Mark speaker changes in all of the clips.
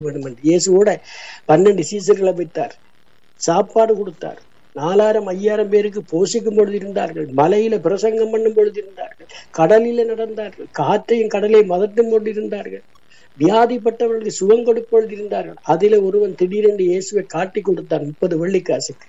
Speaker 1: வேண்டும் என்று இயேசுவோட பன்னெண்டு சீசர்களை வைத்தார் சாப்பாடு கொடுத்தார் நாலாயிரம் ஐயாயிரம் பேருக்கு போஷிக்கும் பொழுது இருந்தார்கள் மலையில பிரசங்கம் பண்ணும் பொழுது இருந்தார்கள் கடலில நடந்தார்கள் காற்றையும் கடலையும் மதட்டும் கொண்டு இருந்தார்கள் வியாதிப்பட்டவர்களுக்கு சுகம் கொடுப்பொழுது இருந்தார்கள் அதில ஒருவன் திடீரென்று இயேசுவை காட்டி கொடுத்தான் முப்பது வெள்ளிக்காசுக்கு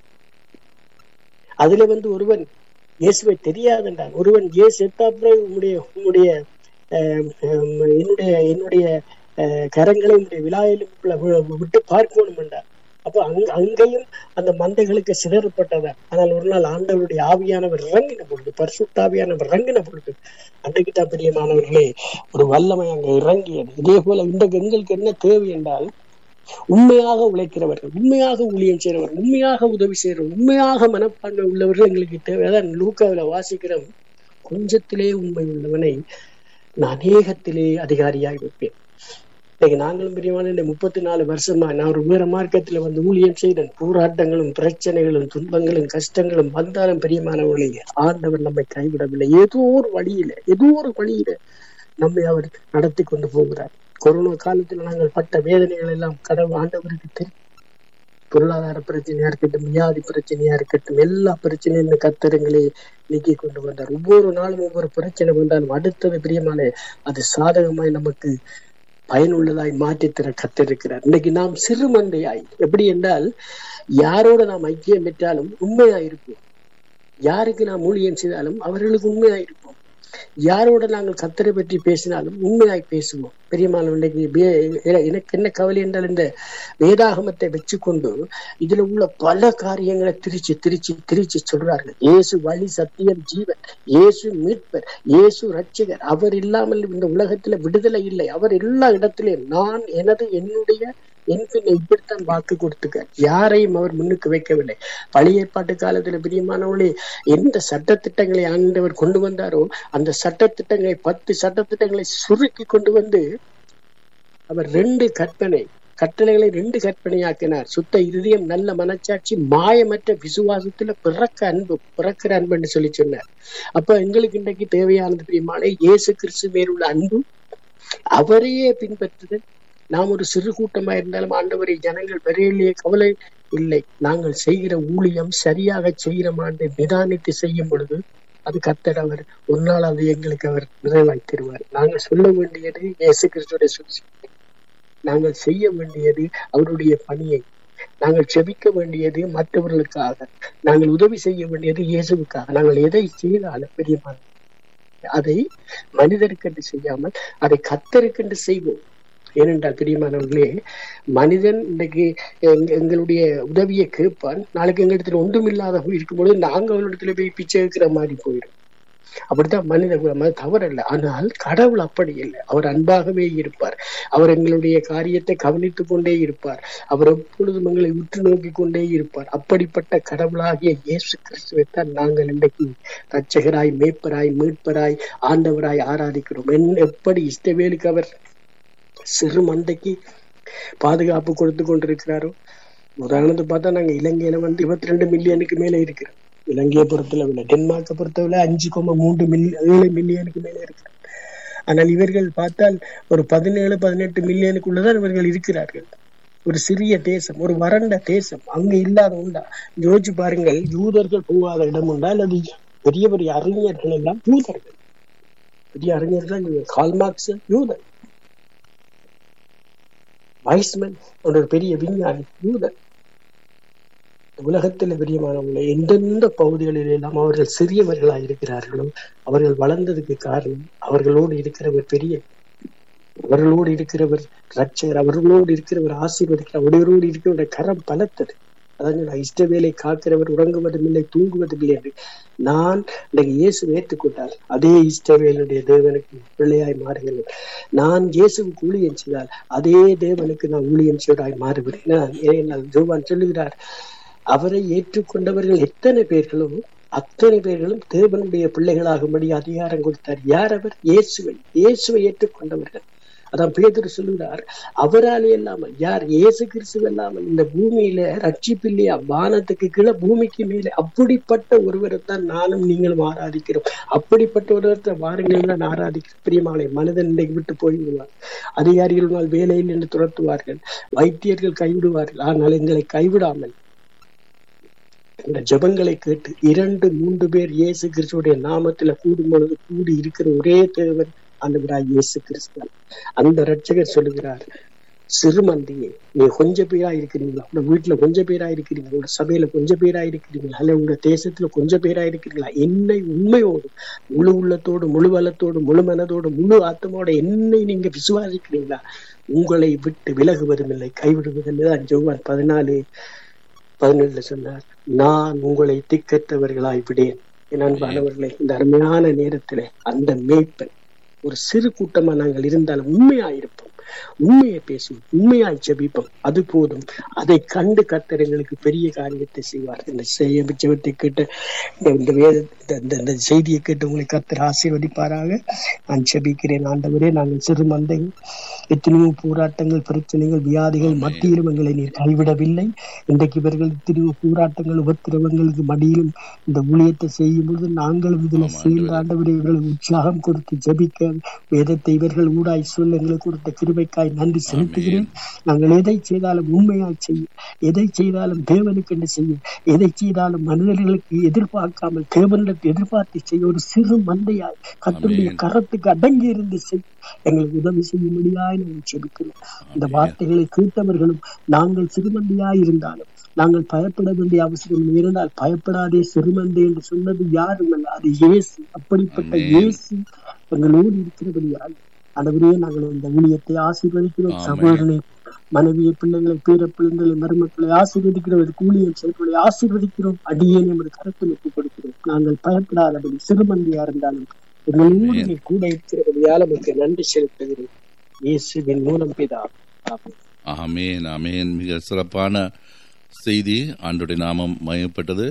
Speaker 1: அதுல வந்து ஒருவன் இயேசுவை தெரியாதுன்றான் ஒருவன் இயேசு எத்தாப்புறம் உன்னுடைய உன்னுடைய அஹ், ஹம், என்னுடைய என்னுடைய அஹ், கரங்களை உன்னுடைய விழாயிலுக்குள்ள வி- விட்டு பார்க்கணும் என்றார் அப்ப அங்க அங்கேயும் அந்த மந்தைகளுக்கு சிதறப்பட்டதா ஆனால் ஒரு நாள் ஆண்டவருடைய ஆவியானவர் இறங்கின பொழுது பரிசுத்தாவியானவர் இறங்கின பொழுது அன்றைக்கு தான் பிரியமானவர்களே ஒரு வல்லமை அங்க இறங்கியது இதே போல இன்றைக்கு எங்களுக்கு என்ன தேவை என்றால் உண்மையாக உழைக்கிறவர்கள் உண்மையாக ஊழியம் செய்கிறவர்கள் உண்மையாக உதவி செய்கிறவர்கள் உண்மையாக மனப்பான்மை உள்ளவர்கள் எங்களுக்கு தேவை அதான் லூக்காவில வாசிக்கிறோம் கொஞ்சத்திலே உண்மை உள்ளவனை நான் அநேகத்திலே அதிகாரியாக வைப்பேன் இன்னைக்கு நாங்களும் பிரியமான இந்த முப்பத்தி நாலு வருஷமா நான் ஒரு வீர மார்க்கத்துல வந்து ஊழியம் செய்தேன் போராட்டங்களும் பிரச்சனைகளும் துன்பங்களும் கஷ்டங்களும் வந்தாலும் பிரியமானவர்களே ஆண்டவர் நம்மை கைவிடவில்லை ஏதோ ஒரு வழியில ஏதோ ஒரு வழியில நம்மை அவர் நடத்தி கொண்டு போகிறார் கொரோனா காலத்துல நாங்கள் பட்ட வேதனைகள் எல்லாம் கடவுள் ஆண்டவருக்கு தெரியும் பொருளாதார பிரச்சனையா இருக்கட்டும் வியாதி பிரச்சனையா இருக்கட்டும் எல்லா பிரச்சனையும் இந்த கத்தரங்களே நீக்கி கொண்டு வந்தார் ஒவ்வொரு நாளும் ஒவ்வொரு பிரச்சனை வந்தாலும் அடுத்தது பிரியமான அது சாதகமாய் நமக்கு பயனுள்ளதாய் மாற்றித்தர கத்திருக்கிறார் இன்னைக்கு நாம் சிறு மந்தையாய் எப்படி என்றால் யாரோட நாம் ஐக்கியம் பெற்றாலும் உண்மையாய் இருப்போம் யாருக்கு நாம் ஊழியம் செய்தாலும் அவர்களுக்கு உண்மையாய் இருப்போம் யாரோட நாங்கள் கத்தரை பற்றி பேசினாலும் உண்மையாய் பேசுவோம் பெரியமான இன்னைக்கு வே- எனக்கு என்ன கவலை என்றால் இந்த வேதாகமத்தை வச்சுக்கொண்டு இதுல உள்ள பல காரியங்களை திரிச்சு திரிச்சு திரிச்சு சொல்றார்கள் இயேசு வழி சத்தியம் ஜீவன் இயேசு மீட்பர் இயேசு ரட்சகர் அவர் இல்லாமல் இந்த உலகத்துல விடுதலை இல்லை அவர் எல்லா இடத்திலும் நான் எனது என்னுடைய என் பின்ன இப்படித்தான் வாக்கு கொடுத்துக்க யாரையும் அவர் முன்னுக்கு வைக்கவில்லை பழைய ஏற்பாட்டு காலத்துல பிரியமானவர்களே எந்த சட்டத்திட்டங்களை ஆண்டவர் கொண்டு வந்தாரோ அந்த சட்டத்திட்டங்களை பத்து சட்டத்திட்டங்களை சுருக்கி கொண்டு வந்து அவர் ரெண்டு கற்பனை கட்டளைகளை ரெண்டு கற்பனையாக்கினார் சுத்த இருதயம் நல்ல மனச்சாட்சி மாயமற்ற விசுவாசத்துல பிறக்க அன்பு பிறக்கிற அன்புன்னு சொல்லி சொன்னார் அப்ப எங்களுக்கு இன்றைக்கு தேவையானது பிரியமான இயேசு கிறிஸ்து மேலுள்ள அன்பு அவரையே பின்பற்றுதல் நாம் ஒரு சிறு கூட்டமா இருந்தாலும் ஆண்டவரை ஜனங்கள் பெரியலையே கவலை இல்லை நாங்கள் செய்கிற ஊழியம் சரியாக செய்கிறோமான்னு நிதானித்து செய்யும் பொழுது அது கத்தர் அவர் ஒரு நாள் அது எங்களுக்கு அவர் நிறைவாய் தருவார் நாங்கள் சொல்ல வேண்டியது இயேசு கிறிஸ்துடைய சுவிசேஷம். நாங்கள் செய்ய வேண்டியது அவருடைய பணியை நாங்கள் செபிக்க வேண்டியது மற்றவர்களுக்காக நாங்கள் உதவி செய்ய வேண்டியது இயேசுவுக்காக நாங்கள் எதை செய்தாலும் பெரியமான அதை மனிதருக்கென்று செய்யாமல் அதை கத்தருக்கென்று செய்வோம் ஏனென்றால் பிரியமானவர்களே மனிதன் இன்னைக்கு எங்க- எங்களுடைய உதவியை கேட்பான் நாளைக்கு எங்க இடத்துல ஒன்றும் இல்லாத இருக்கும்பொழுது நாங்க அவரிடத்துல போய் பிச்சை எடுக்கிற மாதிரி போயிடும் அப்படித்தான் மனித குலம் அது தவறல்ல ஆனால் கடவுள் அப்படி இல்லை அவர் அன்பாகவே இருப்பார் அவர் எங்களுடைய காரியத்தை கவனித்துக் கொண்டே இருப்பார் அவர் எப்பொழுதும் எங்களை உற்று நோக்கி கொண்டே இருப்பார் அப்படிப்பட்ட கடவுளாகிய இயேசு கிறிஸ்துவைத்தான் நாங்கள் இன்றைக்கு ரட்சகராய் மேய்ப்பராய் மீட்பராய் ஆண்டவராய் ஆராதிக்கிறோம் என் எப்படி இஷ்டவேலுக்கு அவர் சிறு மந்தைக்கு பாதுகாப்பு கொடுத்து கொண்டிருக்கிறாரோ உதாரணத்தை பார்த்தா நாங்க இலங்கையில வந்து இருபத்தி ரெண்டு மில்லியனுக்கு மேல இருக்கிறோம் இலங்கையை பொறுத்தளவில் டென்மார்க்கை பொறுத்தவரை அஞ்சு கோம மூன்று மில்லியன் ஏழு மில்லியனுக்கு மேல இருக்கிறோம் ஆனால் இவர்கள் பார்த்தால் ஒரு பதினேழு பதினெட்டு மில்லியனுக்குள்ளதான் இவர்கள் இருக்கிறார்கள் ஒரு சிறிய தேசம் ஒரு வறண்ட தேசம் அங்க இல்லாத உண்டா யோசிச்சு பாருங்கள் யூதர்கள் போகாத இடம் உண்டா அல்லது பெரிய பெரிய அறிஞர்கள் எல்லாம் யூதர்கள் பெரிய அறிஞர்கள் கால்மார்க்ஸ் யூதர் வைஸ்மன் ஒரு பெரிய விஞ்ஞானி யூதர் உலகத்தில் பிரியமானவங்களை எந்தெந்த பகுதிகளில் எல்லாம் அவர்கள் சிறியவர்களாக இருக்கிறார்களோ அவர்கள் வளர்ந்ததுக்கு காரணம் அவர்களோடு இருக்கிறவர் பெரிய அவர்களோடு இருக்கிறவர் ரட்சகர் அவர்களோடு இருக்கிறவர் ஆசீர்வதிக்கிறார் அவர்களோடு இருக்கிறவருடைய கரம் பலத்தது அதாவது நான் இஷ்டவேலை காக்கிறவர் உறங்குவதும் இல்லை தூங்குவதும் இல்லை என்று நான் இன்றைக்கு இயேசு ஏற்றுக்கொண்டால் அதே இஷ்டவேலுடைய தேவனுக்கு பிள்ளையாய் மாறுகிறேன் நான் இயேசுவுக்கு ஊழியம் செய்தால் அதே தேவனுக்கு நான் ஊழியம் செய்வதாய் மாறுகிறேன் நான் ஏனென்றால் ஜோவான் சொல்லுகிறார் அவரை ஏற்றுக்கொண்டவர்கள் எத்தனை பேர்களோ அத்தனை பேர்களும் தேவனுடைய பிள்ளைகளாகும்படி அதிகாரம் கொடுத்தார் யார் அவர் இயேசுவை இயேசுவை ஏற்றுக்கொண்டவர்கள் அதான் பேதர் சொல்லுகிறார் அவராலே இல்லாமல் யார் இயேசு கிறிஸ்து இல்லாமல் இந்த பூமியில ரட்சிப்பில்லையா வானத்துக்கு கீழே பூமிக்கு மேலே அப்படிப்பட்ட ஒருவரை தான் நானும் நீங்களும் ஆராதிக்கிறோம் அப்படிப்பட்ட ஒருவரை வாருங்கள் தான் ஆராதிக்கிறோம் பிரியமாலை மனிதன் இன்றைக்கு விட்டு போய்விடுவார் அதிகாரிகள் வேலையில் என்று துரத்துவார்கள் வைத்தியர்கள் கைவிடுவார்கள் ஆனால் எங்களை கைவிடாமல் இந்த ஜபங்களை கேட்டு இரண்டு மூன்று பேர் இயேசு கிறிஸ்துடைய நாமத்துல கூடும் பொழுது கூடி இருக்கிற ஒரே தேவன் ஆண்டவராய் இயேசு கிறிஸ்து அந்த ரட்சகர் சொல்லுகிறார் சிறுமந்தியே நீ கொஞ்ச பேரா இருக்கிறீங்களா உங்க வீட்டுல கொஞ்ச பேரா இருக்கிறீங்களா உங்க சபையில கொஞ்ச பேரா இருக்கிறீங்களா அல்ல உங்க தேசத்துல கொஞ்ச பேரா இருக்கிறீங்களா என்னை உண்மையோடு முழு உள்ளத்தோடு முழு பலத்தோடு முழு மனதோடு முழு ஆத்தமோட என்னை நீங்க விசுவாசிக்கிறீங்களா உங்களை விட்டு விலகுவதும் இல்லை கைவிடுவதில்லை தான் ஜோவான் பதினாலு பதினேழுல சொன்னார் நான் உங்களை திக்கற்றவர்களாய் விடேன் என் அன்பானவர்களே இந்த அருமையான நேரத்திலே அந்த மேய்ப்பன் ஒரு சிறு கூட்டமா நாங்கள் இருந்தாலும் உண்மையாயிருப்போம் உண்மையை பேசுவோம் உண்மையாய் ஜெபிப்போம் அது போதும் அதை கண்டு கர்த்தர் எங்களுக்கு பெரிய காரியத்தை செய்வார் இந்த செய்ய ஜெபத்தை கேட்டு இந்த வேத இந்த இந்த செய்தியை கேட்டு உங்களை கர்த்தர் ஆசீர்வதிப்பாராக நான் ஜெபிக்கிறேன் ஆண்டவரே நாங்கள் சிறு மந்தைகள் எத்தனையோ போராட்டங்கள் பிரச்சனைகள் வியாதிகள் மத்தியிலும் எங்களை நீர் கைவிடவில்லை இன்றைக்கு இவர்கள் எத்தனையோ போராட்டங்கள் உபத்திரவங்களுக்கு மடியிலும் இந்த ஊழியத்தை செய்யும் பொழுது நாங்களும் இதுல சேர்ந்த ஆண்டவரே இவர்களுக்கு உற்சாகம் கொடுத்து ஜபிக்க வேதத்தை இவர்கள் ஊடாய் சொல்ல எங்களுக்கு கொடுத்த கிருபைக்காய் நன்றி செலுத்துகிறேன் நாங்கள் எதை செய்தாலும் உண்மையாய் செய்யும் எதை செய்தாலும் தேவனுக்கு என்று செய்யும் எதை செய்தாலும் மனிதர்களுக்கு எதிர்பார்க்காமல் தேவனிடத்தை எதிர்பார்த்து செய்ய ஒரு சிறு மந்தையாய் கத்துடைய கரத்துக்கு அடங்கி இருந்து செய்யும் எங்களுக்கு உதவி செய்யும்படியாய் நாங்கள் செபிக்கிறோம் இந்த வார்த்தைகளை கேட்டவர்களும் நாங்கள் சிறுமந்தியாய் இருந்தாலும் நாங்கள் பயப்பட வேண்டிய அவசியம் இருந்தால் பயப்படாதே சிறுமந்தை என்று சொன்னது யாரும் அல்ல அது இயேசு அப்படிப்பட்ட இயேசு எங்களோடு இருக்கிறபடியால் அடவரே நாங்கள் இந்த ஊழியத்தை ஆசீர்வதிக்கிறோம் சகோதரனை மனைவியை பிள்ளைகளை பேர பிள்ளைங்களை மருமக்களை ஆசீர்வதிக்கிறோம் கூலியம் செயல்களை ஆசீர்வதிக்கிறோம் அடியே நமது கருத்தில் ஒப்புக் கொடுக்கிறோம் நாங்கள் பயப்படாதபடி சிறுமந்தியா இருந்தாலும் எங்களோடு நீ கூட இருக்கிறபடியால் நமக்கு நன்றி செலுத்துகிறேன் இயேசுவின் மூலம் பிதா
Speaker 2: ஆமேன் ஆமேன் மிக சிறப்பான செய்தி ஆண்டுடைய நாமம் மயப்பட்டது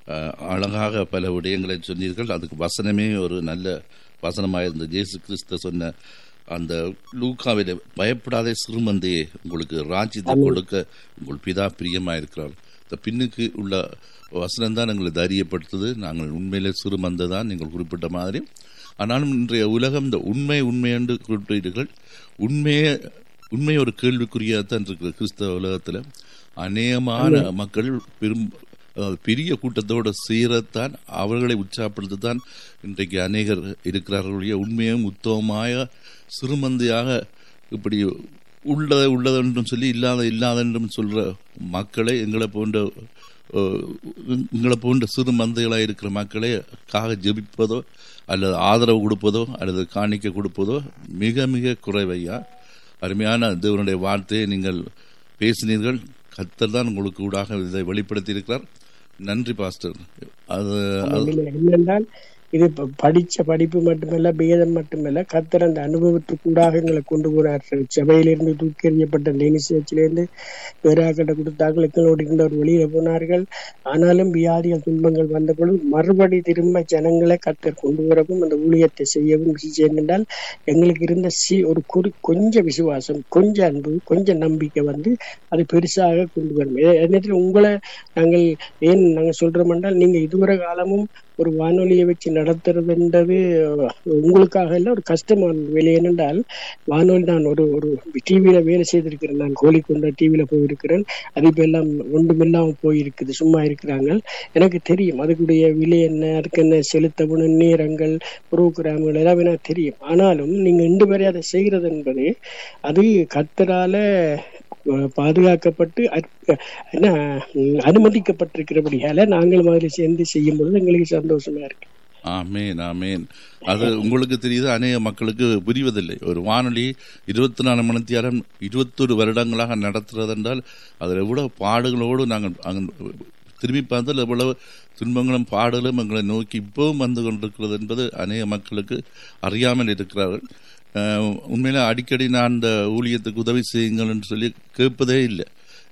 Speaker 2: அழகாக பல விடயங்களை சொன்னீர்கள் அதுக்கு வசனமே ஒரு நல்ல வசனமாக இருந்தது ஜேசு கிறிஸ்த சொன்ன அந்த லூக்காவில பயப்படாத சிறுமந்தையே உங்களுக்கு ராஜ்யத்தை கொடுக்க உங்கள் பிதா பிரியமா இருக்கிறார் இந்த பின்னுக்கு உள்ள வசனம் தான் எங்களை தைரியப்படுத்துது நாங்கள் உண்மையிலே சிறுமந்தை தான் நீங்கள் குறிப்பிட்ட மாதிரி ஆனாலும் இன்றைய உலகம் இந்த உண்மை உண்மை என்று குறிப்பிட்டீர்கள் உண்மையே உண்மை ஒரு கேள்விக்குறியாத்தான் இருக்கிற கிறிஸ்தவ உலகத்தில் அநேகமான மக்கள் பெரும் பெரிய கூட்டத்தோடு சேரத்தான் அவர்களை உற்சாகப்படுத்தத்தான் இன்றைக்கு அநேகர் இருக்கிறார்களுடைய உண்மையும் உத்தமമായ சிறுமந்தையாக இப்படி உள்ளதை உள்ளதென்றும் சொல்லி இல்லாத இல்லாதென்றும் சொல்ற மக்களை எங்களை போன்ற எங்களை போன்ற சிறு மந்தைகளாக இருக்கிற மக்களை காக ஜெபிப்பதோ அல்லது ஆதரவு கொடுப்பதோ அல்லது காணிக்க கொடுப்பதோ மிக மிக குறைவையா அருமையான தேவனுடைய வார்த்தையை நீங்கள் பேசினீர்கள் கத்தர் தான் உங்களுக்கு ஊடாக இதை வெளிப்படுத்தி இருக்கிறார் நன்றி பாஸ்டர் அது
Speaker 1: என்னென்றால் இது படிச்ச படிப்பு மட்டுமல்ல பேதம் மட்டுமல்ல கத்தர் அந்த அனுபவத்துக்கூடாக எங்களை கொண்டு போறார் சபையிலிருந்து தூக்கி எறியப்பட்ட டெனிசியச்சிலிருந்து பேராக்கட்டை கொடுத்தார்கள் எங்களோடு ஒரு வெளியில போனார்கள் ஆனாலும் வியாதிகள் துன்பங்கள் வந்த பொழுது மறுபடி திரும்ப ஜனங்களை கத்தர் கொண்டு வரவும் அந்த ஊழியத்தை செய்யவும் என்றால் எங்களுக்கு இருந்த சி ஒரு குறி கொஞ்சம் விசுவாசம் கொஞ்சம் அன்பு கொஞ்சம் நம்பிக்கை வந்து அது பெருசாக கொண்டு வரும் நேரத்தில் உங்களை நாங்கள் ஏன் நாங்கள் சொல்றோம் என்றால் நீங்க இதுவரை காலமும் ஒரு வானொலியை வச்சு நடத்துறதுன்றது உங்களுக்காக இல்லை ஒரு கஷ்டமான வேலை ஏனென்றால் வானொலி நான் ஒரு ஒரு டிவியில வேலை செய்திருக்கிறேன் நான் கோழிக்கொண்ட டிவியில போயிருக்கிறேன் அது இப்ப எல்லாம் ஒன்றுமில்லாம போயிருக்குது சும்மா இருக்கிறாங்க எனக்கு தெரியும் அதுக்குடைய விலை என்ன அதுக்கு என்ன செலுத்தவணும் நேரங்கள் புரோகிராம்கள் எல்லாமே எனக்கு தெரியும் ஆனாலும் நீங்க இன்று வரை அதை செய்கிறது என்பது அது கத்தரால பாதுகாக்கப்பட்டு என்ன அனுமதிக்கப்பட்டிருக்கிறபடியால நாங்கள் மாதிரி சேர்ந்து செய்யும் பொழுது எங்களுக்கு சந்தோஷமா இருக்கு
Speaker 2: ஆமேன் ஆமேன் அது உங்களுக்கு தெரியுது அநேக மக்களுக்கு புரிவதில்லை ஒரு வானொலி இருபத்தி நாலு மணி நேரம் இருபத்தொரு வருடங்களாக நடத்துறது என்றால் அதில் எவ்வளவு பாடுகளோடு நாங்கள் திரும்பி பார்த்தால் எவ்வளவு துன்பங்களும் பாடலும் எங்களை நோக்கி இப்பவும் வந்து கொண்டிருக்கிறது என்பது அநேக மக்களுக்கு அறியாமல் இருக்கிறார்கள் உண்மையில அடிக்கடி நான் அந்த ஊழியத்துக்கு உதவி செய்யுங்கள் என்று சொல்லி கேட்பதே இல்லை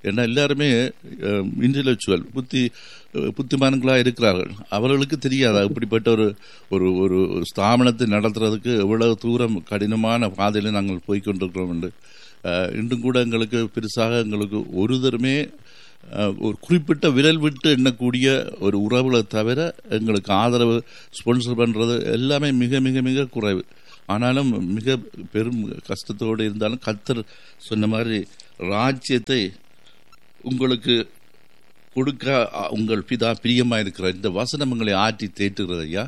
Speaker 2: ஏன்னா எல்லாருமே இன்டலெக்சுவல் புத்தி அஹ், புத்திமான்களாக இருக்கிறார்கள் அவர்களுக்கு தெரியாதா இப்படிப்பட்ட ஒரு ஒரு ஒரு ஸ்தாபனத்தை நடத்துறதுக்கு எவ்வளவு தூரம் கடினமான பாதையில நாங்கள் போய்கொண்டிருக்கிறோம் என்று அஹ், இன்றும் கூட எங்களுக்கு பெருசாக எங்களுக்கு ஒரு தருமே அஹ், ஒரு குறிப்பிட்ட விரல் விட்டு எண்ணக்கூடிய ஒரு உறவுகளை தவிர எங்களுக்கு ஆதரவு ஸ்பான்சர் பண்றது எல்லாமே மிக மிக மிக குறைவு ஆனாலும் மிக பெரும் கஷ்டத்தோடு இருந்தாலும் கத்தர் சொன்ன மாதிரி ராஜ்யத்தை உங்களுக்கு கொடுக்க அ, உங்கள் பிதா பிரியமா இருக்கிற இந்த வசனம் உங்களை ஆற்றி தேற்றுகிறது ஐயா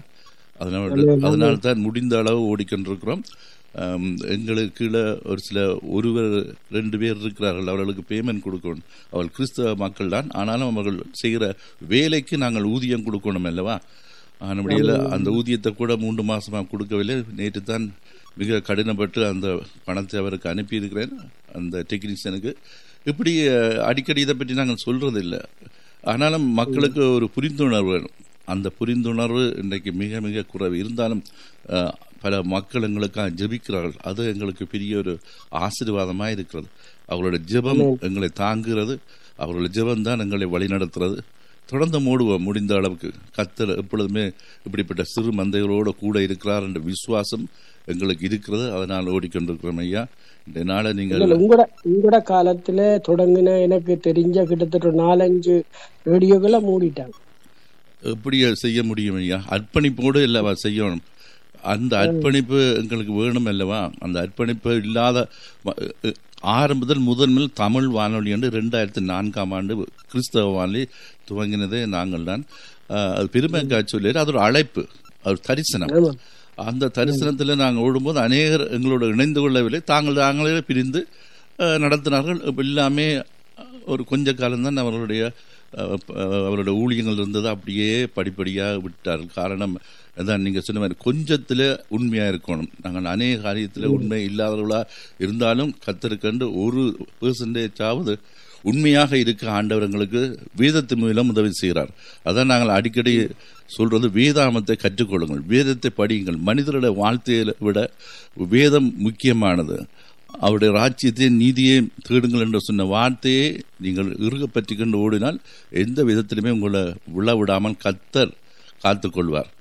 Speaker 2: அதனால அதனால தான் முடிந்த அளவு ஓடிக்கொண்டிருக்கிறோம் ஆம், எங்களுக்கு கீழே ஒரு சில ஒருவர் ரெண்டு பேர் இருக்கிறார்கள் அவர்களுக்கு பேமெண்ட் கொடுக்கணும் அவர்கள் கிறிஸ்தவ மக்கள் தான் ஆனாலும் அவர்கள் செய்கிற வேலைக்கு நாங்கள் ஊதியம் கொடுக்கணும் அல்லவா நம்முடைய அந்த ஊதியத்தை கூட மூன்று மாசமா கொடுக்கவில்லை நேற்று தான் மிக கடினப்பட்டு அந்த பணத்தை அவருக்கு அனுப்பியிருக்கிறேன் அந்த டெக்னீஷியனுக்கு இப்படி அஹ், அடிக்கடி இதை பற்றி நாங்கள் சொல்றது இல்லை ஆனாலும் மக்களுக்கு ஒரு புரிந்துணர்வு வேணும் அந்த புரிந்துணர்வு இன்றைக்கு மிக மிக குறைவு இருந்தாலும் அஹ், பல மக்கள் எங்களுக்காக ஜெபிக்கிறார்கள் அது எங்களுக்கு பெரிய ஒரு ஆசீர்வாதமாக இருக்கிறது அவர்களுடைய ஜெபம் எங்களை தாங்குகிறது அவர்களுடைய ஜெபம் தான் எங்களை வழிநடத்துறது தொடர்ந்து மூடுவோம் முடிந்த அளவுக்கு கத்தர் எப்பொழுதுமே இப்படிப்பட்ட சிறு மந்தைகளோடு கூட இருக்கிறார் என்ற விசுவாசம் எங்களுக்கு இருக்கிறது அதனால் ஓடிக்கொண்டிருக்கிறோம் ஐயா இந்த நாளை நீங்கள்
Speaker 1: இல்ல, உங்களோட உங்களோட காலத்துல தொடங்கின எனக்கு தெரிஞ்ச கிட்டத்தட்ட ஒரு நாலஞ்சு ரேடியோக்களை மூடிட்டாங்க
Speaker 2: எப்படி செய்ய முடியும் ஐயா அர்ப்பணிப்போடு இல்லவா செய்யணும் அந்த அர்ப்பணிப்பு எங்களுக்கு வேணும் அல்லவா அந்த அர்ப்பணிப்பு இல்லாத வ- அஹ் ஆரம்பத்தில் முதன்மையில் தமிழ் வானொலி என்று ரெண்டாயிரத்தி நான்காம் ஆண்டு கிறிஸ்தவ வானொலி துவங்கினதே நாங்கள் தான் அஹ், அது பெருமைக்காக சொல்லி அது ஒரு அழைப்பு அது ஒரு தரிசனம்
Speaker 1: ஆமா.
Speaker 2: அந்த தரிசனத்தில் நாங்கள் ஓடும்போது அநேகர் எங்களோட இணைந்து கொள்ளவில்லை தாங்கள் தாங்களே பிரிந்து அஹ், நடத்தினார்கள் இப்ப எல்லாமே ஒரு கொஞ்ச காலம்தான் அவர்களுடைய அஹ், அஹ், அவருடைய ஊழியங்கள் இருந்தது அப்படியே படிப்படியாக விட்டார்கள் காரணம் அதான் நீங்க சொன்ன மாதிரி கொஞ்சத்துல உண்மையா இருக்கணும் நாங்கள் அநேக காரியத்தில் உண்மை இல்லாதவர்களா இருந்தாலும் கத்தருக்கண்டு ஒரு பெர்சன்டேஜ் ஆவது உண்மையாக இருக்க ஆண்டவர்களுக்கு வேதத்து மூலம் உதவி செய்கிறார் அதான் நாங்கள் அடிக்கடி சொல்றது வேதாமத்தை கற்றுக்கொள்ளுங்கள் வேதத்தை படியுங்கள் மனிதருடைய வாழ்த்தையை விட வேதம் முக்கியமானது அவருடைய ராஜ்யத்தையும் நீதியையும் தேடுங்கள் என்று சொன்ன வார்த்தையை நீங்கள் இறுக பற்றி கொண்டு ஓடினால் எந்த விதத்திலுமே உங்களை விழ விடாமல் கத்தர் காத்துக்கொள்வார்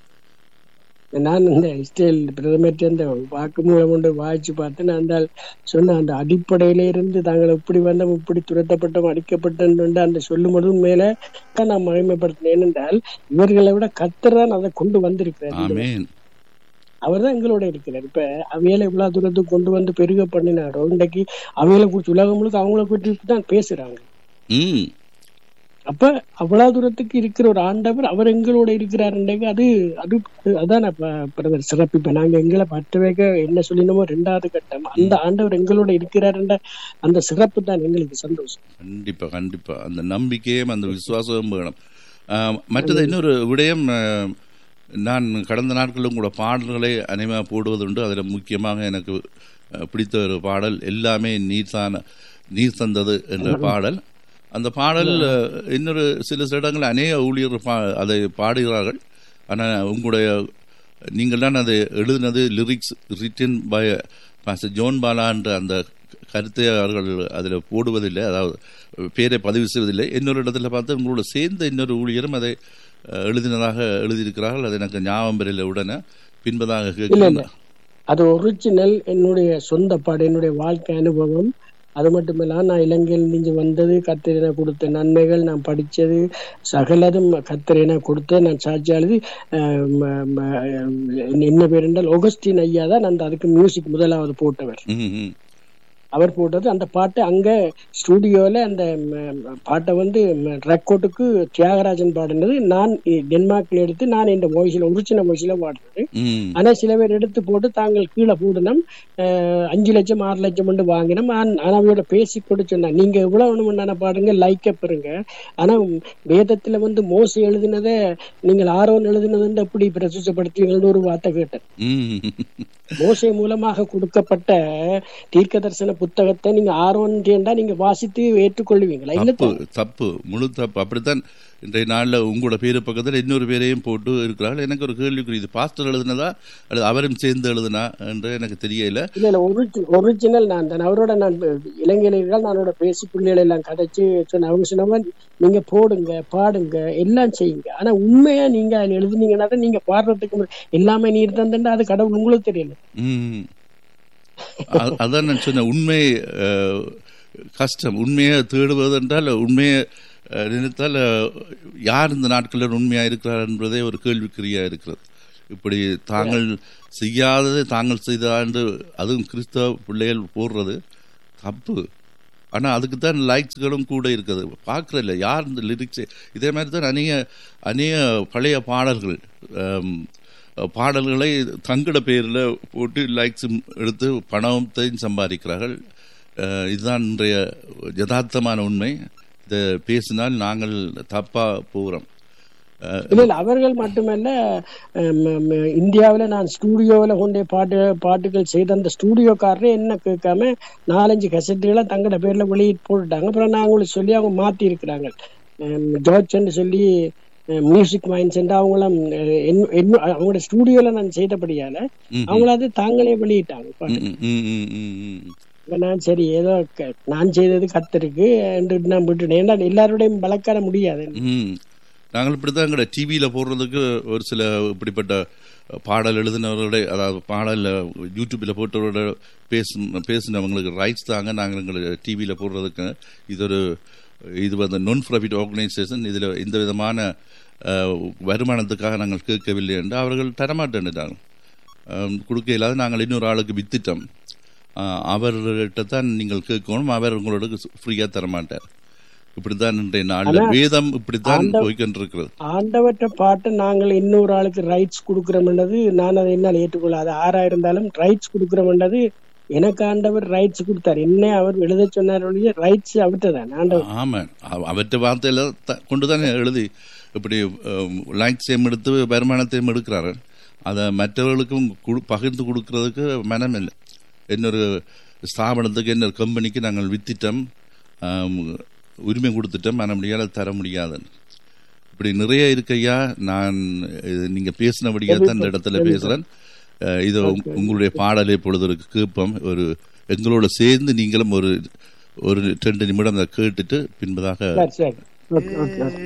Speaker 1: நான் இந்த இஸ்ரேல் பிரதமர் அந்த வாக்குமூலம் கொண்டு வாய்ச்சி பார்த்தேன் அந்த ஆள் சொன்ன அந்த அடிப்படையில இருந்து தாங்கள் இப்படி வந்தோம் இப்படி துரத்தப்பட்டோம் அடிக்கப்பட்டோம் அந்த சொல்லும் பொழுதும் மேல தான் நான் மகிமைப்படுத்தினேன் ஏனென்றால் இவர்களை விட கத்தர் தான் அதை கொண்டு வந்திருக்கிறார்
Speaker 2: ஆமென்
Speaker 1: அவர் தான் எங்களோட இருக்கிறார் இப்ப அவையில இவ்வளவு தூரத்துக்கு கொண்டு வந்து பெருக பண்ணினாரோ இன்றைக்கு அவையில குறிச்சு உலகம் முழுக்க அவங்கள குறித்து தான் பேசுறாங்க
Speaker 2: ம்
Speaker 1: அப்ப அவ்வளவு தூரத்துக்கு இருக்கிற ஒரு ஆண்டவர் அவர் எங்களோட இருக்கிறாருன்றங்க அது அது அதான் பிரதர் சிறப்பு இப்ப நாங்க எங்களை பற்ற வைக்க என்ன சொல்லினோமோ ரெண்டாவது கட்டம் அந்த ஆண்டவர் எங்களோட இருக்கிறாருன்ற அந்த சிறப்பு தான் எங்களுக்கு சந்தோஷம்
Speaker 2: கண்டிப்பா கண்டிப்பா அந்த நம்பிக்கையும் அந்த விசுவாசமும் வேணும் ஆஹ், மற்றது இன்னொரு விடயம் ஆஹ், நான் கடந்த நாட்களும் கூட பாடல்களை அனைவா போடுவதுண்டு அதில் முக்கியமாக எனக்கு ஆஹ், பிடித்த ஒரு பாடல் எல்லாமே நீர் தான நீர் தந்தது என்ற பாடல் அந்த பாடல் ஆஹ், இன்னொரு சில இடங்கள் அநேக ஊழியர் பா அதை பாடுகிறார்கள் ஆனால் உங்களுடைய நீங்கள் தான் அதை எழுதினது lyrics written by pastor John Bala என்ற அந்த கருத்தை அவர்கள் அதில் போடுவதில்லை அதாவது பேரை பதிவு செய்வதில்லை இன்னொரு இடத்துல பார்த்து உங்களோட சேர்ந்த இன்னொரு ஊழியரும் அதை அஹ், எழுதினதாக எழுதியிருக்கிறார்கள் அது எனக்கு ஞாபகம் பெறல உடனே பின்பதாக கேட்கிறேன்
Speaker 1: அது ஒரிஜினல் என்னுடைய சொந்த பாடு என்னுடைய வாழ்க்கை அனுபவம் அது மட்டும் இல்லாம நான் இலங்கையில் இருந்து வந்தது கத்திரின கொடுத்த நன்மைகள் நான் படிச்சது சகலதும் கத்திரின கொடுத்த நான் சாட்சி எழுதி அஹ், ம- ம- என்ன பேர் என்றால் ஒகஸ்டின் ஐயா தான் அந்த அதுக்கு மியூசிக் முதலாவது போட்டவர்
Speaker 2: ம், ம்.
Speaker 1: அவர் போட்டது அந்த பாட்டு அங்க ஸ்டுடியோல அந்த ம, பாட்டை வந்து ரெக்கார்டுக்கு தியாகராஜன் பாடினது நான் இ- டென்மார்க்ல எடுத்து நான் இந்த வாய்ஸ்ல ஒரிஜினல் வாய்ஸ்ல பாடுறது
Speaker 2: ம்.
Speaker 1: ஆனா சில பேர் எடுத்து போட்டு தாங்கள் கீழே போடணும் அஹ், அஞ்சு லட்சம் ஆறு லட்சம் கொண்டு வாங்கினோம் ஆனா அவையோட பேசி கூட சொன்னா நீங்க எவ்வளவு வேணும்னு பாடுங்க லைக்க பெறுங்க ஆனா வேதத்துல வந்து மோச எழுதினதை நீங்கள் ஆரோன் எழுதினதுன்னு அப்படி பிரசுத்தப்படுத்துவீங்கன்னு ஒரு வார்த்தை கேட்டேன்
Speaker 2: ம்.
Speaker 1: மோசை மூலமாக கொடுக்கப்பட்ட தீர்க்க தரிசன புத்தகத்தை நீங்க ஆர்வன்றா நீங்க வாசித்து ஏற்றுக்கொள்வீங்களா இல்ல
Speaker 2: தப்பு தப்பு முழு தப்பு அப்படித்தான் இன்றைய நாள்ல உங்களோட பேரு பக்கத்துல இன்னொரு பேரையும் போட்டு இருக்கிறார்கள் எனக்கு ஒரு கேள்விக்குறி இது பாஸ்டர் எழுதுனதா அல்லது அவரும் சேர்ந்து எழுதுனா என்று எனக்கு தெரியல
Speaker 1: இல்ல இல்ல ஒரிஜினல் நான் தான் அவரோட நான் இளைஞர்கள் நானோட பேசி பிள்ளைகளை எல்லாம் கதைச்சு சொன்ன அவங்க சொன்னவங்க நீங்க போடுங்க பாடுங்க எல்லாம் செய்யுங்க ஆனா உண்மையா நீங்க அதுல எழுதுனீங்கன்னா தான் நீங்க பாடுறதுக்கு முன்ன- எல்லாமே நீர் தந்தா அது கடவுள் உங்களுக்கு தெரியல
Speaker 2: ம். அ- அதான் நான் சொன்னேன் உண்மை அஹ், கஷ்டம் உண்மையை தேடுவது என்றால் உண்மையை அஹ், நினைத்தால் அஹ், யார் இந்த நாட்களில் உண்மையா இருக்கிறார் என்பதே ஒரு கேள்விக்குறியா இருக்கிறது இப்படி தாங்கள் செய்யாததை தாங்கள் செய்தா என்று அதுவும் கிறிஸ்தவ பிள்ளைகள் போடுறது தப்பு ஆனா அதுக்கு தான் லைக்ஸ்களும் கூட இருக்குது பார்க்கறதில்ல யார் இந்த லிரிக்ஸ் இதே மாதிரி தான் அநேக அநேக பழைய பாடல்கள் ஆம், பாடல்களை தங்கட பேரில் போட்டு லைக்ஸ் எடுத்து பணத்தையும் சம்பாதிக்கிறார்கள் அஹ், இதுதான் இன்றைய யதார்த்தமான உண்மை இதை பேசினால் நாங்கள் தப்பா போகிறோம் அஹ்,
Speaker 1: இல்ல இல்ல அவர்கள் மட்டுமல்ல ஹம், ஹம், இந்தியாவுல நான் ஸ்டூடியோவில் கொண்டே பாட்டு பாட்டுகள் செய்த அந்த ஸ்டூடியோக்காரரே என்ன கேட்காம நாலஞ்சு கசட்டுகளை தங்கட பேர்ல வெளியிட்டு போட்டுட்டாங்க அப்புறம் நான் அவங்களுக்கு சொல்லி அவங்க மாத்தி இருக்கிறாங்க ஜார்ஜ்ன்னு சொல்லி மியூசிக் மைண்ட்ஸ் அவங்களாம் அஹ், என்ன- என்ன- அவங்களோட ஸ்டூடியோல நான் செய்தபடியால
Speaker 2: ம்,
Speaker 1: அவங்கள அது தாங்களே வெளியிட்டாங்க பாட்டு.
Speaker 2: ம், ம், ம், ம், ம்.
Speaker 1: இப்ப நான் சரி ஏதோ க- நான் செய்தது கத்திருக்கு என்று நான் விட்டுட்டேன் ஏன்னா எல்லாரோடையும் வழக்காட முடியாது
Speaker 2: ம். நாங்கள் இப்படித்தான் எங்கட டிவியில போடுறதுக்கு ஒரு சில இப்படிப்பட்ட பாடல் எழுதினவர்களுடைய அதாவது பாடல் யூடியூப்ல போட்டவரோட பேசும் பேசினவங்களுக்கு ரைட்ஸ் தாங்க நாங்கள் எங்களை டிவியில போடுறதுக்கு இது ஒரு இது வந்து நான் ப்ராஃபிட் ஆர்கனைசேஷன் இதில் இந்த விதமான அஹ், வருமானத்துக்காக நாங்கள் கேட்கவில்லை என்று அவர்கள் தரமாட்டேன்ட்டாங்க கொடுக்க இல்லாத நாங்கள் இன்னொரு ஆளுக்கு வித்துட்டோம் அஹ், அவர்கிட்ட தான் நீங்கள் கேட்கணும் அவர் உங்களோட ஃப்ரீயாக தரமாட்டார் இப்படித்தான் இன்றைய நாளில் வேதம் இப்படித்தான் போய்கொண்டிருக்கிறது
Speaker 1: ஆண்டவற்ற பாட்டை நாங்கள் இன்னொரு ஆளுக்கு ரைட்ஸ் கொடுக்கிறோம்ன்றது நான் அதை என்னால் ஏற்றுக்கொள்ள அது ஆறா இருந்தாலும் ரைட்ஸ் கொடுக்கிறோம்ன்றது எனக்கு ஆண்டவர் ரைட்ஸ் கொடுத்தார் என்ன அவர் எழுத சொன்னார் ஒழிய ரைட்ஸ் அவர்கிட்ட தான் ஆண்டவர்
Speaker 2: ஆமா அவ- அவற்றை வார்த்தையில த- கொண்டுதானே எழுதி இப்படி லைக்ஸையும் எடுத்து வருமானத்தையும் எடுக்கிறாரு அதை மற்றவர்களுக்கும் குடு- பகிர்ந்து கொடுக்கறதுக்கு மனம் இல்லை இன்னொரு ஸ்தாபனத்துக்கு இன்னொரு கம்பெனிக்கு நாங்கள் வித்திட்டோம் ஆம், உரிமை கொடுத்துட்டோம் மன முடியாத தர முடியாதுன்னு இப்படி நிறைய இருக்கையா நான் இது நீங்க பேசினபடியா தான் இந்த இடத்துல பேசுறேன் அஹ், இது உங்க- உங்களுடைய பாடலை பொழுது ஒரு கேட்போம் ஒரு எங்களோட சேர்ந்து நீங்களும் ஒரு ஒரு ரெண்டு நிமிடம் அதை கேட்டுட்டு பின்பதாக
Speaker 1: சரி சரி ஓகே ஓகே ஓகே